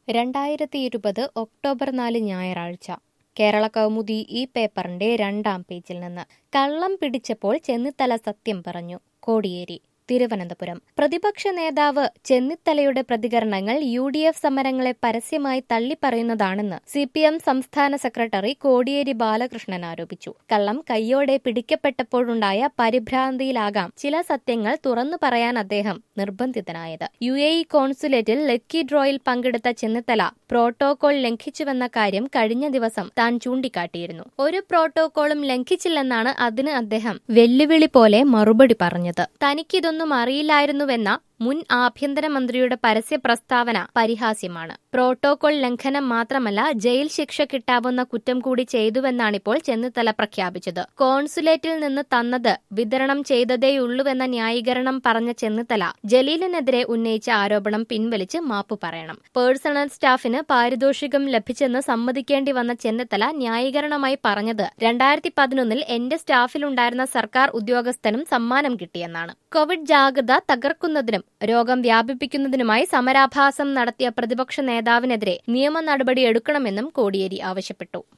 രണ്ടായിരത്തി ഇരുപത് ഒക്ടോബർ നാല് ഞായറാഴ്ച കേരള കൗമുദി ഈ പേപ്പറിന്റെ രണ്ടാം പേജിൽ നിന്ന് കള്ളം പിടിച്ചപ്പോൾ ചെന്നിത്തല സത്യം പറഞ്ഞു കോടിയേരി തിരുവനന്തപുരം പ്രതിപക്ഷ നേതാവ് ചെന്നിത്തലയുടെ പ്രതികരണങ്ങൾ യു ഡി എഫ് സമരങ്ങളെ പരസ്യമായി തള്ളിപ്പറയുന്നതാണെന്ന് സി പി എം സംസ്ഥാന സെക്രട്ടറി കോടിയേരി ബാലകൃഷ്ണൻ ആരോപിച്ചു കള്ളം കയ്യോടെ പിടിക്കപ്പെട്ടപ്പോഴുണ്ടായ പരിഭ്രാന്തിയിലാകാം ചില സത്യങ്ങൾ തുറന്നു പറയാൻ അദ്ദേഹം നിർബന്ധിതനായത് യു എ ഇ കോൺസുലേറ്റിൽ ലക്കി ഡ്രോയിൽ പങ്കെടുത്ത ചെന്നിത്തല പ്രോട്ടോകോൾ ലംഘിച്ചുവെന്ന കാര്യം കഴിഞ്ഞ ദിവസം താൻ ചൂണ്ടിക്കാട്ടിയിരുന്നു ഒരു പ്രോട്ടോകോളും ലംഘിച്ചില്ലെന്നാണ് അതിന് അദ്ദേഹം വെല്ലുവിളി പോലെ മറുപടി പറഞ്ഞത് തനിക്കിതൊന്നും അറിയില്ലായിരുന്നുവെന്ന മുൻ ആഭ്യന്തരമന്ത്രിയുടെ പരസ്യ പ്രസ്താവന പരിഹാസ്യമാണ് പ്രോട്ടോകോൾ ലംഘനം മാത്രമല്ല ജയിൽ ശിക്ഷ കിട്ടാവുന്ന കുറ്റം കൂടി ചെയ്തുവെന്നാണിപ്പോൾ ചെന്നിത്തല പ്രഖ്യാപിച്ചത് കോൺസുലേറ്റിൽ നിന്ന് തന്നത് വിതരണം ചെയ്തതേയുള്ളൂവെന്ന ന്യായീകരണം പറഞ്ഞ ചെന്നിത്തല ജലീലിനെതിരെ ഉന്നയിച്ച ആരോപണം പിൻവലിച്ച് മാപ്പ് പറയണം പേഴ്സണൽ സ്റ്റാഫിന് പാരിതോഷികം ലഭിച്ചെന്ന് സമ്മതിക്കേണ്ടി വന്ന ചെന്നിത്തല ന്യായീകരണമായി പറഞ്ഞത് രണ്ടായിരത്തി പതിനൊന്നിൽ എന്റെ സ്റ്റാഫിലുണ്ടായിരുന്ന സർക്കാർ ഉദ്യോഗസ്ഥനും സമ്മാനം കിട്ടിയെന്നാണ് കോവിഡ് ജാഗ്രത തകർക്കുന്നതിനും രോഗം വ്യാപിപ്പിക്കുന്നതിനുമായി സമരാഭാസം നടത്തിയ പ്രതിപക്ഷ നേതാവിനെതിരെ നിയമ നടപടി എടുക്കണമെന്നും കോടിയേരി ആവശ്യപ്പെട്ടു